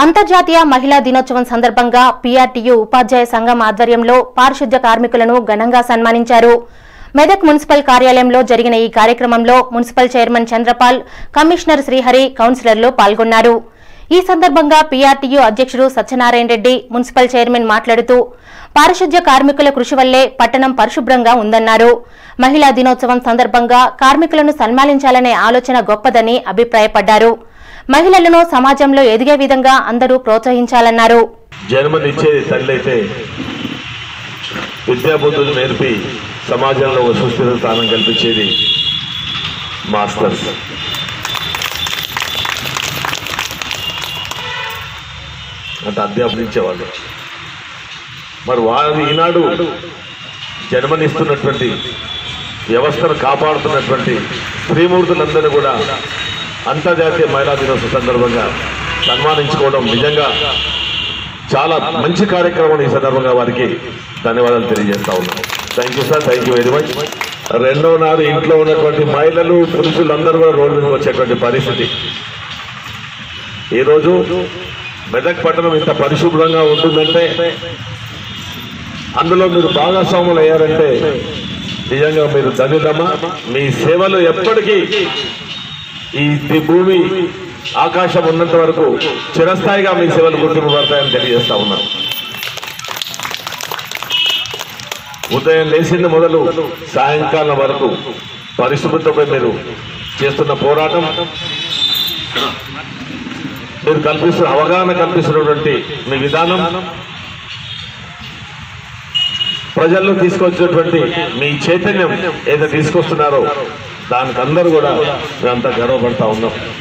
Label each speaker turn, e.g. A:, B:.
A: అంతర్జాతీయ మహిళా దినోత్సవం సందర్భంగా పీఆర్టీయూ ఉపాధ్యాయ సంఘం ఆధ్వర్యంలో పారిశుద్ధ్య కార్మికులను ఘనంగా సన్మానించారు మెదక్ మున్సిపల్ కార్యాలయంలో జరిగిన ఈ కార్యక్రమంలో municipal chairman Chandrapal commissioner Srihari కౌన్సిలర్లు పాల్గొన్నారు ఈ సందర్భంగా పీఆర్టీయూ అధ్యక్షుడు సత్యనారాయణ రెడ్డి మున్సిపల్ చైర్మన్ మాట్లాడుతూ పారిశుద్ధ్య కార్మికుల కృషి వల్లే పట్టణం పరిశుభ్రంగా ఉందన్నారు మహిళా దినోత్సవం సందర్భంగా కార్మికులను సన్మానించాలనే ఆలోచన గొప్పదని అభిప్రాయపడ్డారు మహిళలను సమాజంలో ఎదిగే విధంగా అందరూ ప్రోత్సహించాలన్నారు
B: జన్మనిచ్చేది తల్లి అయితే విద్యాబుద్ధులు నేర్పి సమాజంలో ఒక సుస్థిర స్థానం కల్పించేది మాస్టర్స్ అంటే అధ్యాపనించేవాళ్ళు మరి వారు ఈనాడు జన్మనిస్తున్నటువంటి వ్యవస్థను కాపాడుతున్నటువంటి స్త్రీమూర్తులందరూ కూడా అంతర్జాతీయ మహిళా దినోత్సవ సందర్భంగా సన్మానించుకోవడం నిజంగా చాలా మంచి కార్యక్రమం ఈ సందర్భంగా వారికి ధన్యవాదాలు తెలియజేస్తా ఉన్నాను thank you sir thank you very much రెండో నాడు ఇంట్లో ఉన్నటువంటి మహిళలు పురుషులు అందరూ కూడా రోడ్డు మీదకి వచ్చేటువంటి పరిస్థితి ఈరోజు మెదక్ పట్టణం ఇంత పరిశుభ్రంగా ఉంటుందంటే అందులో మీరు భాగస్వాములు అయ్యారంటే నిజంగా మీరు ధన్యులమ్మా మీ సేవలు ఎప్పటికీ ఈ ఈ భూమి ఆకాశం ఉన్నంత వరకు చిరస్థాయిగా మీ సేవలు గుర్తింపబడతాయని తెలియజేస్తా ఉన్నాను ఉదయం లేచింది మొదలు సాయంకాలం వరకు పరిశుభ్రతపై మీరు చేస్తున్న పోరాటం మీరు కల్పిస్తున్న అవగాహన కల్పిస్తున్నటువంటి మీ విధానం ప్రజల్లో తీసుకొచ్చినటువంటి మీ చైతన్యం ఏదైతే తీసుకొస్తున్నారో దానికి అందరూ కూడా మేమంతా గర్వపడతా ఉన్నాం